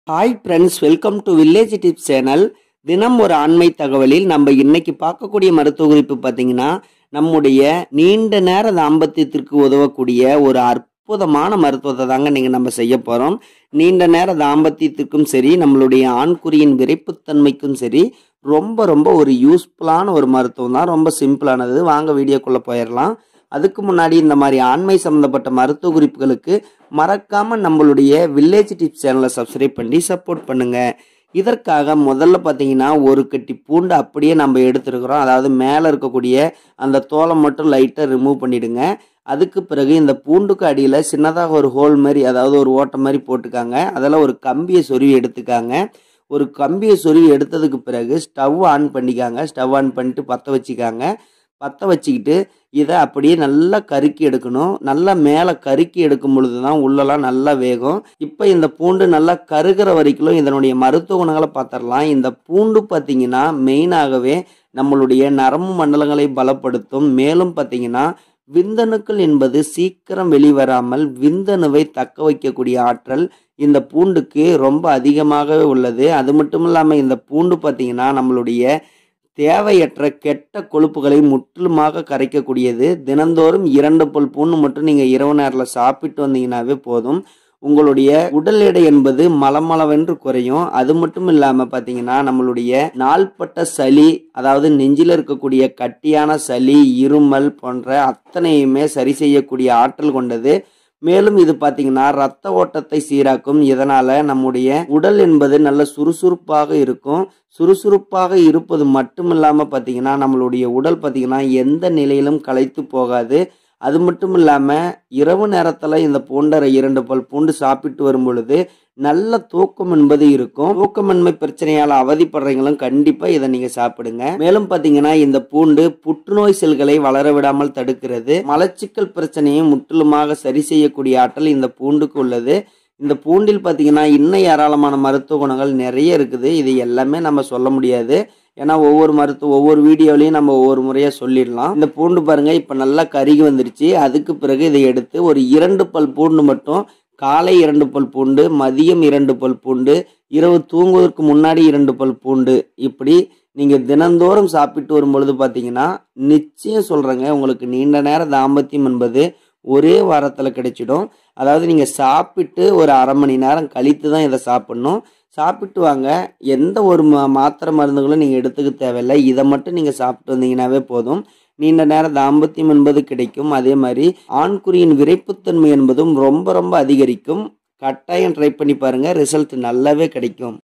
hi friends welcome to village tips channel தினம் ஒரு ஆண்மை தகவலில் நம்ம இன்னைக்கு பார்க்கக்கூடிய மருத்துவ குறிப்பு பார்த்தீங்கன்னா நம்முடைய நீண்ட நேர தாம்பத்தியத்திற்கு உதவக்கூடிய ஒரு அற்புதமான மருத்துவத்தை தாங்க நீங்கள் நம்ம செய்ய போகிறோம் நீண்ட நேர தாம்பத்தியத்திற்கும் சரி நம்மளுடைய ஆண்குறியின் விரைப்புத்தன்மைக்கும் சரி ரொம்ப ரொம்ப ஒரு யூஸ்ஃபுல்லான ஒரு மருத்துவம் தான் ரொம்ப சிம்பிளானது வாங்க வீடியோக்குள்ளே போயிடலாம் அதுக்கு முன்னாடி இந்த மாதிரி ஆண்மை சம்மந்தப்பட்ட மருத்துவ குறிப்புகளுக்கு மறக்காம நம்மளுடைய வில்லேஜ் டிப்ஸ் சேனலை சப்ஸ்கிரைப் பண்ணி சப்போர்ட் பண்ணுங்க இதற்காக முதல்ல பார்த்தீங்கன்னா ஒரு கட்டி பூண்டு அப்படியே நம்ம எடுத்துருக்குறோம் அதாவது மேலே இருக்கக்கூடிய அந்த தோலை மட்டும் லைட்டாக ரிமூவ் பண்ணிடுங்க அதுக்கு பிறகு இந்த பூண்டுக்கு அடியில் சின்னதாக ஒரு ஹோல் மாதிரி அதாவது ஒரு ஓட்டை மாதிரி போட்டுக்காங்க அதில் ஒரு கம்பியை சொருவி எடுத்துக்காங்க ஒரு கம்பியை சொருவி எடுத்ததுக்கு பிறகு ஸ்டவ் ஆன் பண்ணிக்காங்க ஸ்டவ் ஆன் பண்ணிட்டு பற்ற வச்சுக்காங்க பற்ற வச்சுக்கிட்டு இதை அப்படியே நல்லா கருக்கி எடுக்கணும் நல்லா மேலே கருக்கி எடுக்கும் பொழுது தான் உள்ளெல்லாம் நல்லா வேகும் இப்போ இந்த பூண்டு நல்லா கருகிற வரைக்கும் இதனுடைய மருத்துவ குணங்களை பார்த்துடலாம் இந்த பூண்டு பார்த்தீங்கன்னா மெயினாகவே நம்மளுடைய நரம்பு மண்டலங்களை பலப்படுத்தும் மேலும் பார்த்தீங்கன்னா விந்தணுக்கள் என்பது சீக்கிரம் வெளிவராமல் விந்தணுவை தக்க வைக்கக்கூடிய ஆற்றல் இந்த பூண்டுக்கு ரொம்ப அதிகமாகவே உள்ளது அது மட்டும் இல்லாமல் இந்த பூண்டு பார்த்தீங்கன்னா நம்மளுடைய தேவையற்ற கெட்ட கொழுப்புகளை முற்றிலுமாக கரைக்கக்கூடியது தினந்தோறும் இரண்டு பல் பூண்டு மட்டும் நீங்கள் இரவு நேரத்தில் சாப்பிட்டு வந்தீங்கன்னாவே போதும் உங்களுடைய உடல் எடை என்பது மலமளவென்று குறையும் அது மட்டும் இல்லாமல் பார்த்தீங்கன்னா நம்மளுடைய நாள்பட்ட சளி அதாவது நெஞ்சில் இருக்கக்கூடிய கட்டியான சளி இருமல் போன்ற அத்தனையுமே சரி செய்யக்கூடிய ஆற்றல் கொண்டது மேலும் இது பார்த்தீங்கன்னா ரத்த ஓட்டத்தை சீராக்கும் இதனால நம்முடைய உடல் என்பது நல்ல சுறுசுறுப்பாக இருக்கும் சுறுசுறுப்பாக இருப்பது மட்டும் இல்லாமல் பார்த்தீங்கன்னா நம்மளுடைய உடல் பார்த்தீங்கன்னா எந்த நிலையிலும் களைத்து போகாது அது மட்டும் இல்லாமல் இரவு நேரத்தில் இந்த பூண்டரை இரண்டு பல் பூண்டு சாப்பிட்டு வரும் பொழுது நல்ல தூக்கம் என்பது இருக்கும் தூக்கமின்மை பிரச்சனையால் அவதிப்படுறவங்களும் கண்டிப்பாக இதை நீங்கள் சாப்பிடுங்க மேலும் பார்த்தீங்கன்னா இந்த பூண்டு புற்றுநோய் செல்களை வளர விடாமல் தடுக்கிறது மலச்சிக்கல் பிரச்சனையை முற்றிலுமாக சரி செய்யக்கூடிய ஆற்றல் இந்த பூண்டுக்கு உள்ளது இந்த பூண்டில் பார்த்தீங்கன்னா இன்னும் ஏராளமான மருத்துவ குணங்கள் நிறைய இருக்குது இது எல்லாமே நம்ம சொல்ல முடியாது ஏன்னா ஒவ்வொரு மருத்துவ ஒவ்வொரு வீடியோலையும் நம்ம ஒவ்வொரு முறையாக சொல்லிடலாம் இந்த பூண்டு பாருங்க இப்போ நல்லா கருகி வந்துருச்சு அதுக்கு பிறகு இதை எடுத்து ஒரு இரண்டு பல் பூண்டு மட்டும் காலை இரண்டு பல் பூண்டு மதியம் இரண்டு பல் பூண்டு இரவு தூங்குவதற்கு முன்னாடி இரண்டு பல் பூண்டு இப்படி நீங்கள் தினந்தோறும் சாப்பிட்டு வரும் பொழுது பார்த்தீங்கன்னா நிச்சயம் சொல்கிறேங்க உங்களுக்கு நீண்ட நேர தாம்பத்தியம் என்பது ஒரே வாரத்தில் கிடைச்சிடும் அதாவது நீங்கள் சாப்பிட்டு ஒரு அரை மணி நேரம் கழித்து தான் இதை சாப்பிட்ணும் சாப்பிட்டு வாங்க எந்த ஒரு மா மாத்திரை மருந்துகளும் நீங்கள் எடுத்துக்க தேவையில்லை இதை மட்டும் நீங்கள் சாப்பிட்டு வந்தீங்கன்னாவே போதும் நீண்ட நேர தாம்பத்தியம் என்பது கிடைக்கும் அதே மாதிரி ஆண்குறியின் விரைப்புத்தன்மை என்பதும் ரொம்ப ரொம்ப அதிகரிக்கும் கட்டாயம் ட்ரை பண்ணி பாருங்கள் ரிசல்ட் நல்லாவே கிடைக்கும்